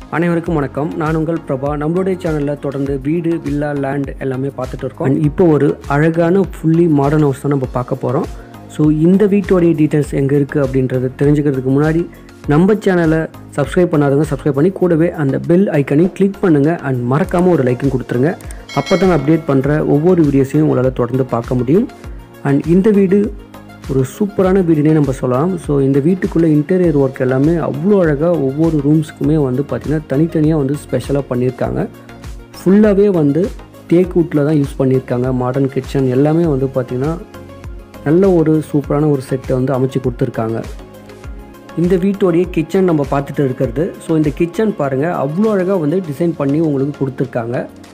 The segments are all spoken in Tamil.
அனைவருக்கும் வணக்கம் நான் உங்கள் பிரபா நம்மளுடைய சேனலில் தொடர்ந்து வீடு வில்லா லேண்ட் எல்லாமே பார்த்துட்டு இருக்கோம் And இப்போ ஒரு அழகான ஃபுல்லி மாடர்ன் ஹவுஸ் தான் நம்ம பார்க்க போகிறோம் ஸோ இந்த வீட்டோடைய டீட்டெயில்ஸ் எங்கே இருக்குது அப்படின்றத தெரிஞ்சுக்கிறதுக்கு முன்னாடி நம்ம சேனலை சப்ஸ்கிரைப் பண்ணாதவங்க சப்ஸ்கிரைப் பண்ணி கூடவே அந்த பெல் ஐக்கனையும் கிளிக் பண்ணுங்கள் அண்ட் மறக்காமல் ஒரு லைக்கும் கொடுத்துருங்க அப்போ தான் அப்டேட் பண்ணுற ஒவ்வொரு வீடியோஸையும் உங்களால் தொடர்ந்து பார்க்க முடியும் அண்ட் இந்த வீடு ஒரு சூப்பரான வீடுனே நம்ம சொல்லலாம் ஸோ இந்த வீட்டுக்குள்ளே இன்டீரியர் ஒர்க் எல்லாமே அவ்வளோ அழகாக ஒவ்வொரு ரூம்ஸுக்குமே வந்து பார்த்திங்கன்னா தனித்தனியாக வந்து ஸ்பெஷலாக பண்ணியிருக்காங்க ஃபுல்லாகவே வந்து தேக்கு வுட்டில் தான் யூஸ் பண்ணியிருக்காங்க மாடர்ன் கிச்சன் எல்லாமே வந்து பார்த்திங்கன்னா நல்ல ஒரு சூப்பரான ஒரு செட்டை வந்து அமைச்சு கொடுத்துருக்காங்க இந்த வீட்டோடைய கிச்சன் நம்ம பார்த்துட்டு இருக்கிறது ஸோ இந்த கிச்சன் பாருங்கள் அவ்வளோ அழகாக வந்து டிசைன் பண்ணி உங்களுக்கு கொடுத்துருக்காங்க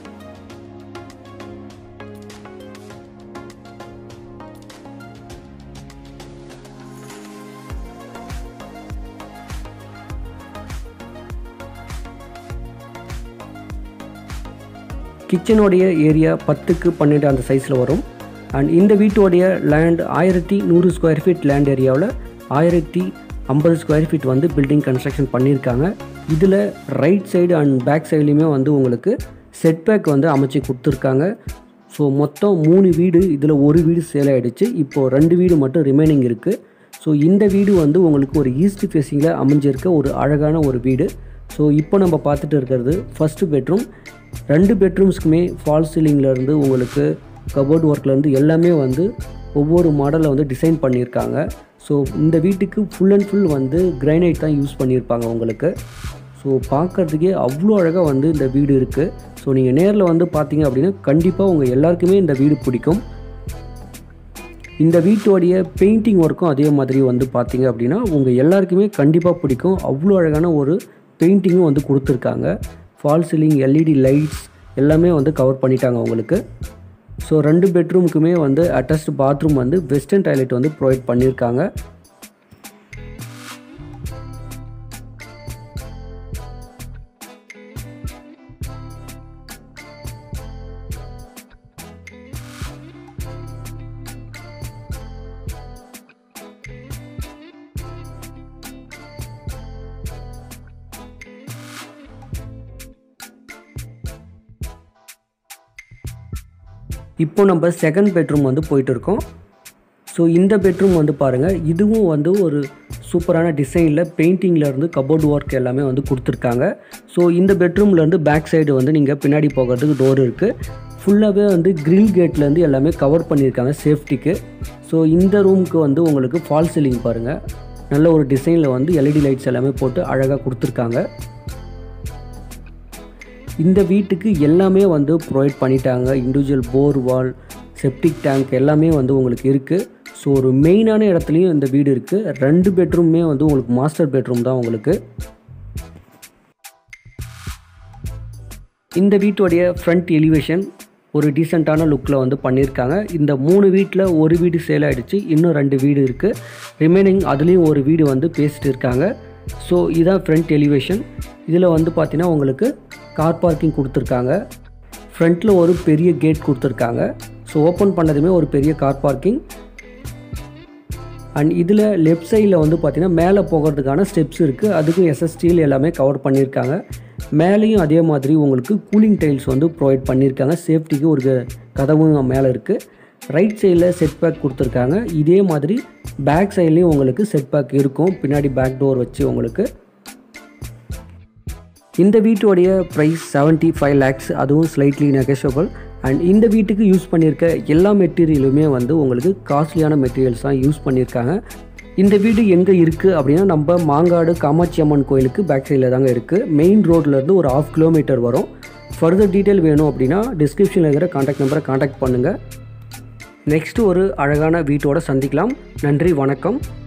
கிச்சனுடைய ஏரியா பத்துக்கு பன்னெண்டு அந்த சைஸில் வரும் அண்ட் இந்த வீட்டோடைய லேண்ட் ஆயிரத்தி நூறு ஸ்கொயர் ஃபீட் லேண்ட் ஏரியாவில் ஆயிரத்தி ஐம்பது ஸ்கொயர் ஃபீட் வந்து பில்டிங் கன்ஸ்ட்ரக்ஷன் பண்ணியிருக்காங்க இதில் ரைட் சைடு அண்ட் பேக் சைட்லேயுமே வந்து உங்களுக்கு செட்பேக் வந்து அமைச்சு கொடுத்துருக்காங்க ஸோ மொத்தம் மூணு வீடு இதில் ஒரு வீடு சேல் ஆகிடுச்சு இப்போது ரெண்டு வீடு மட்டும் ரிமைனிங் இருக்குது ஸோ இந்த வீடு வந்து உங்களுக்கு ஒரு ஈஸ்ட் ஃபேஸிங்கில் அமைஞ்சிருக்க ஒரு அழகான ஒரு வீடு ஸோ இப்போ நம்ம பார்த்துட்டு இருக்கிறது ஃபஸ்ட்டு பெட்ரூம் ரெண்டு பெட்ரூம்ஸ்க்குமே ஃபால் சீலிங்லேருந்து உங்களுக்கு கபோர்ட் ஒர்க்லேருந்து எல்லாமே வந்து ஒவ்வொரு மாடலில் வந்து டிசைன் பண்ணியிருக்காங்க ஸோ இந்த வீட்டுக்கு ஃபுல் அண்ட் ஃபுல் வந்து கிரைனைட் தான் யூஸ் பண்ணியிருப்பாங்க உங்களுக்கு ஸோ பார்க்குறதுக்கே அவ்வளோ அழகாக வந்து இந்த வீடு இருக்குது ஸோ நீங்கள் நேரில் வந்து பார்த்தீங்க அப்படின்னா கண்டிப்பாக உங்கள் எல்லாருக்குமே இந்த வீடு பிடிக்கும் இந்த வீட்டோடைய பெயிண்டிங் ஒர்க்கும் அதே மாதிரி வந்து பார்த்தீங்க அப்படின்னா உங்கள் எல்லாருக்குமே கண்டிப்பாக பிடிக்கும் அவ்வளோ அழகான ஒரு பெயிண்டிங்கும் வந்து கொடுத்துருக்காங்க ஃபால் சீலிங் எல்இடி லைட்ஸ் எல்லாமே வந்து கவர் பண்ணிட்டாங்க உங்களுக்கு ஸோ ரெண்டு பெட்ரூமுக்குமே வந்து அட்டாச்டு பாத்ரூம் வந்து வெஸ்டர்ன் டாய்லெட் வந்து ப்ரொவைட் பண்ணியிருக்காங்க இப்போ நம்ம செகண்ட் பெட்ரூம் வந்து போயிட்டு இருக்கோம் ஸோ இந்த பெட்ரூம் வந்து பாருங்கள் இதுவும் வந்து ஒரு சூப்பரான டிசைனில் பெயிண்டிங்கில் இருந்து கபோர்டு ஒர்க் எல்லாமே வந்து கொடுத்துருக்காங்க ஸோ இந்த பெட்ரூம்லேருந்து பேக் சைடு வந்து நீங்கள் பின்னாடி போகிறதுக்கு டோர் இருக்குது ஃபுல்லாகவே வந்து கிரில் கேட்லேருந்து எல்லாமே கவர் பண்ணியிருக்காங்க சேஃப்டிக்கு ஸோ இந்த ரூமுக்கு வந்து உங்களுக்கு ஃபால் சீலிங் பாருங்கள் நல்ல ஒரு டிசைனில் வந்து எல்இடி லைட்ஸ் எல்லாமே போட்டு அழகாக கொடுத்துருக்காங்க இந்த வீட்டுக்கு எல்லாமே வந்து ப்ரொவைட் பண்ணிட்டாங்க individual bore well septic tank எல்லாமே வந்து உங்களுக்கு இருக்குது ஸோ ஒரு மெயினான இடத்துலையும் இந்த வீடு இருக்குது ரெண்டு பெட்ரூமே வந்து உங்களுக்கு மாஸ்டர் பெட்ரூம் தான் உங்களுக்கு இந்த வீட்டோடைய ஃப்ரண்ட் எலிவேஷன் ஒரு டீசெண்டான லுக்கில் வந்து பண்ணியிருக்காங்க இந்த மூணு வீட்டில் ஒரு வீடு சேல் ஆகிடுச்சு இன்னும் ரெண்டு வீடு இருக்குது ரிமைனிங் அதுலேயும் ஒரு வீடு வந்து பேசிட்டு இருக்காங்க ஸோ இதான் ஃப்ரண்ட் எலிவேஷன் இதில் வந்து பார்த்தீங்கன்னா உங்களுக்கு கார் பார்க்கிங் கொடுத்துருக்காங்க ஃப்ரண்ட்டில் ஒரு பெரிய கேட் கொடுத்துருக்காங்க ஸோ ஓப்பன் பண்ணதுமே ஒரு பெரிய கார் பார்க்கிங் அண்ட் இதில் லெஃப்ட் சைடில் வந்து பார்த்திங்கன்னா மேலே போகிறதுக்கான ஸ்டெப்ஸ் இருக்குது அதுக்கும் எஸ்எஸ்டியில் எல்லாமே கவர் பண்ணியிருக்காங்க மேலேயும் அதே மாதிரி உங்களுக்கு கூலிங் டைல்ஸ் வந்து ப்ரொவைட் பண்ணியிருக்காங்க சேஃப்டிக்கு ஒரு கதவும் மேலே இருக்குது ரைட் சைடில் செட் பேக் கொடுத்துருக்காங்க இதே மாதிரி பேக் சைட்லேயும் உங்களுக்கு செட் பேக் இருக்கும் பின்னாடி பேக் டோர் வச்சு உங்களுக்கு இந்த வீட்டோடைய ப்ரைஸ் செவன்ட்டி ஃபைவ் லேக்ஸ் அதுவும் ஸ்லைட்லி நெகஷபிள் அண்ட் இந்த வீட்டுக்கு யூஸ் பண்ணியிருக்க எல்லா மெட்டீரியலுமே வந்து உங்களுக்கு காஸ்ட்லியான மெட்டீரியல்ஸ் தான் யூஸ் பண்ணியிருக்காங்க இந்த வீடு எங்கே இருக்குது அப்படின்னா நம்ம மாங்காடு காமாட்சி அம்மன் கோயிலுக்கு பேக் சைடில் தாங்க இருக்குது மெயின் ரோட்லேருந்து ஒரு ஆஃப் கிலோமீட்டர் வரும் ஃபர்தர் டீட்டெயில் வேணும் அப்படின்னா டிஸ்கிரிப்ஷனில் இருக்கிற காண்டாக்ட் நம்பரை காண்டாக்ட் பண்ணுங்கள் நெக்ஸ்ட்டு ஒரு அழகான வீட்டோட சந்திக்கலாம் நன்றி வணக்கம்